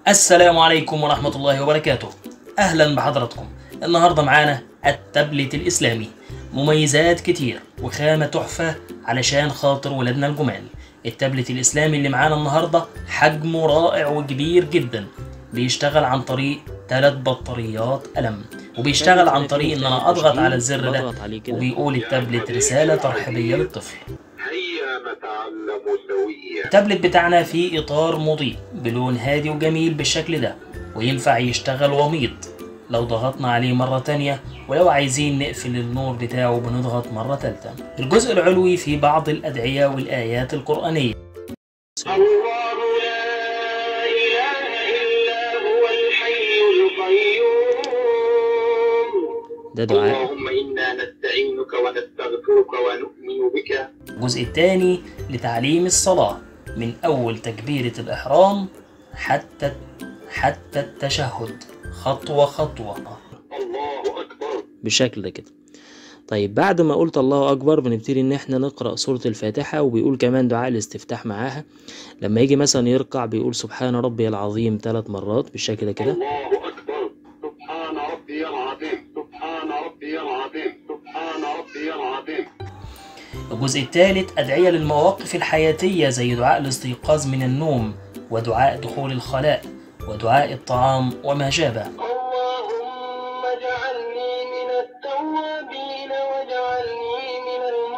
السلام عليكم ورحمة الله وبركاته أهلا بحضراتكم النهاردة معانا التابلت الإسلامي مميزات كتير وخامة تحفة علشان خاطر ولادنا الجمال التابلت الإسلامي اللي معانا النهاردة حجمه رائع وكبير جدا بيشتغل عن طريق ثلاث بطاريات قلم وبيشتغل عن طريق ان انا اضغط على الزر ده بضغط عليه كده. وبيقول التابلت رسالة ترحيبية للطفل هيا نتعلم سويا التابلت بتاعنا فيه إطار مضيء بلون هادي وجميل بالشكل ده وينفع يشتغل وميض لو ضغطنا عليه مرة تانية ولو عايزين نقفل النور بتاعه بنضغط مرة تالتة الجزء العلوي فيه بعض الأدعية والآيات القرآنية الله لا إله إلا هو الحي القيوم ده دعاء اللهم إنا نستعينك ونستغفرك ونؤمن بك الجزء الثاني لتعليم الصلاة من أول تكبيرة الإحرام حتى حتى التشهد خطوة خطوة الله أكبر بالشكل ده كده طيب بعد ما قلت الله اكبر بنبتدي ان احنا نقرا سوره الفاتحه وبيقول كمان دعاء الاستفتاح معاها لما يجي مثلا يركع بيقول سبحان ربي العظيم ثلاث مرات بالشكل ده كده الله أكبر سبحان ربي العظيم سبحان ربي العظيم سبحان ربي العظيم الجزء الثالث أدعية للمواقف الحياتية زي دعاء الاستيقاظ من النوم ودعاء دخول الخلاء ودعاء الطعام وما شابه اللهم اجعلني من التوابين واجعلني من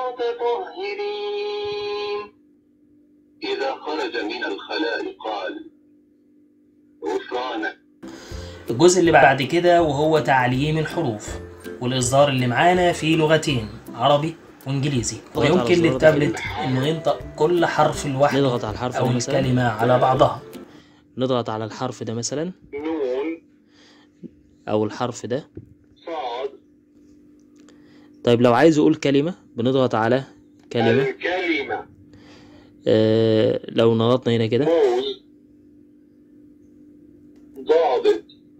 المتطهرين إذا خرج من الخلاء قال غفرانك الجزء اللي بعد كده وهو تعليم الحروف والإصدار اللي معانا فيه لغتين عربي وإنجليزي اضغط على ويمكن الزرار ده للتابلت إنه ينطق كل حرف لوحده نضغط على الحرف أو ده مثلا الكلمة على بعضها نضغط على الحرف ده مثلا نون او الحرف ده صاد طيب لو عايز اقول كلمه بنضغط على كلمه الكلمة آه لو نضغطنا هنا كده موز ضابط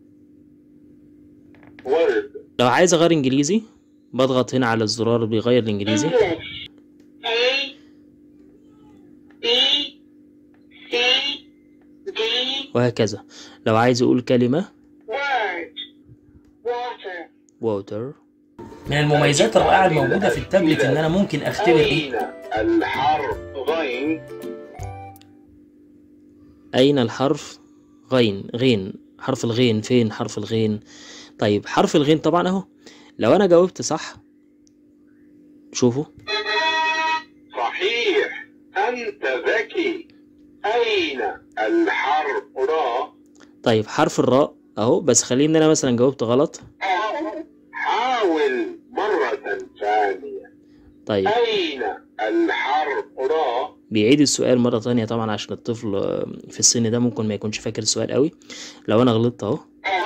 ورد لو عايز اغير انجليزي بضغط هنا على الزرار اللي بيغير الانجليزي English A B C D وهكذا لو عايز اقول كلمه word water water من المميزات الرائعة الموجودة في التابلت إن أنا ممكن أختبر إيه أين الحرف غين أين الحرف غين غين حرف الغين فين حرف الغين طيب حرف الغين طبعا أهو لو أنا جاوبت صح شوفوا صحيح أنت ذكي أين الحرف را طيب حرف الراء أهو بس خليني أنا مثلا جاوبت غلط حاول مرة ثانية طيب أين الحرف را بيعيد السؤال مرة تانية طبعا عشان الطفل آه، في السن ده ممكن ما يكونش فاكر السؤال قوي لو أنا غلطت أهو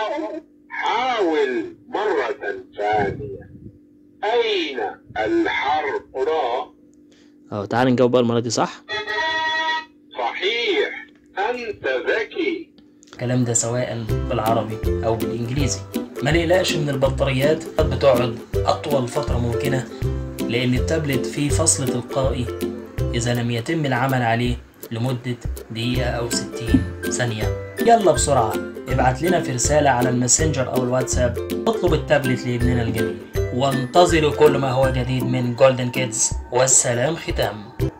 حاول مرة ثانية أين الحرف را أهو تعال نجاوب بقى المرة دي صح صحيح أنت ذكي الكلام ده سواء بالعربي أو بالإنجليزي ما نقلقش من البطاريات قد بتقعد أطول فترة ممكنة لأن التابلت فيه فصل تلقائي إذا لم يتم العمل عليه لمدة دقيقة أو 60 ثانية يلا بسرعة ابعت لنا في رسالة على الماسنجر أو الواتساب اطلب التابلت لابننا الجميل وانتظروا كل ما هو جديد من جولدن كيدز والسلام ختام